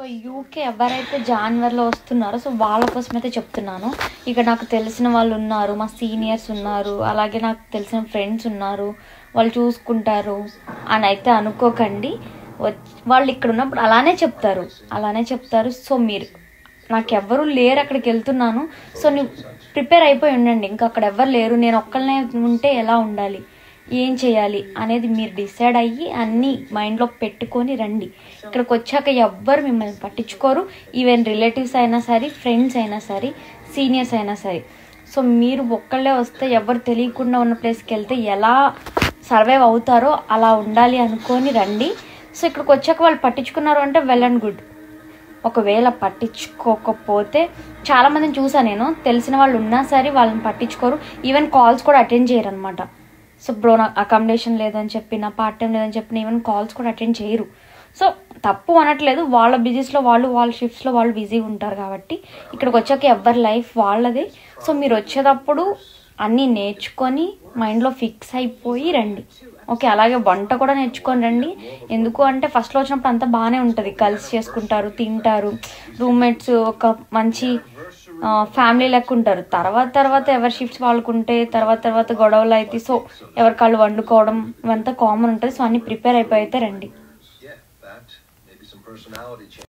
So UK ఎవరైతే జాన్వరిలో వస్తున్నారో so వాళ్ళ కోసం అయితే చెప్తున్నాను ఇక్కడ నాకు తెలిసిన వాళ్ళు ఉన్నారు మా సీనియర్స్ ఉన్నారు అలాగే నాకు తెలిసిన ఫ్రెండ్స్ ఉన్నారు వాళ్ళు చూసుకుంటారు అని అయితే అనుకోకండి వచ్- వాళ్ళు ఇక్కడ ఉన్నప్పుడు అలానే చెప్తారు అలానే చెప్తారు సో మీరు నాకెవ్వరూ లేరు అక్కడికి వెళ్తున్నాను సో నువ్వు ప్రిపేర్ అయిపోయి ఉండండి ఇంకా అక్కడ ఎవ్వరు లేరు నేను ఒక్కళ్ళనే ఉంటే ఎలా ఉండాలి ఏం చేయాలి అనేది మీరు డిసైడ్ అయ్యి అన్నీ మైండ్లో పెట్టుకొని రండి ఇక్కడికి వచ్చాక ఎవ్వరు మిమ్మల్ని పట్టించుకోరు ఈవెన్ రిలేటివ్స్ అయినా సరే ఫ్రెండ్స్ అయినా సరే సీనియర్స్ అయినా సరే సో మీరు ఒక్కళ్ళే వస్తే ఎవరు తెలియకుండా ఉన్న ప్లేస్కి వెళ్తే ఎలా సర్వైవ్ అవుతారో అలా ఉండాలి అనుకొని రండి సో ఇక్కడికి వచ్చాక వాళ్ళు పట్టించుకున్నారు అంటే వెల్ అండ్ గుడ్ ఒకవేళ పట్టించుకోకపోతే చాలా మందిని చూసా నేను తెలిసిన వాళ్ళు ఉన్నా సరే వాళ్ళని పట్టించుకోరు ఈవెన్ కాల్స్ కూడా అటెండ్ చేయరు అనమాట సో బ్రో నాకు అకామిడేషన్ లేదని చెప్పిన పార్ట్ టైం లేదని చెప్పిన ఈవెన్ కాల్స్ కూడా అటెండ్ చేయరు సో తప్పు అనట్లేదు వాళ్ళ బిజీస్లో వాళ్ళు వాళ్ళ షిఫ్ట్స్లో వాళ్ళు బిజీగా ఉంటారు కాబట్టి ఇక్కడికి వచ్చాక ఎవరి లైఫ్ వాళ్ళది సో మీరు వచ్చేటప్పుడు అన్నీ నేర్చుకొని మైండ్లో ఫిక్స్ అయిపోయి రండి ఓకే అలాగే వంట కూడా నేర్చుకొని రండి ఎందుకు అంటే ఫస్ట్లో వచ్చినప్పుడు అంతా బాగానే ఉంటుంది కలిసి చేసుకుంటారు తింటారు రూమ్మేట్స్ ఒక మంచి ఫ్యామిలీ లెక్క ఉంటారు తర్వాత తర్వాత ఎవరి షిఫ్ట్స్ వాళ్ళకుంటే తర్వాత తర్వాత గొడవలు అయితే సో ఎవరి కాళ్ళు వండుకోవడం ఇవంతా కామన్ ఉంటుంది సో అన్ని ప్రిపేర్ అయిపోయి అయితే రండి Yeah, that, maybe some personality change.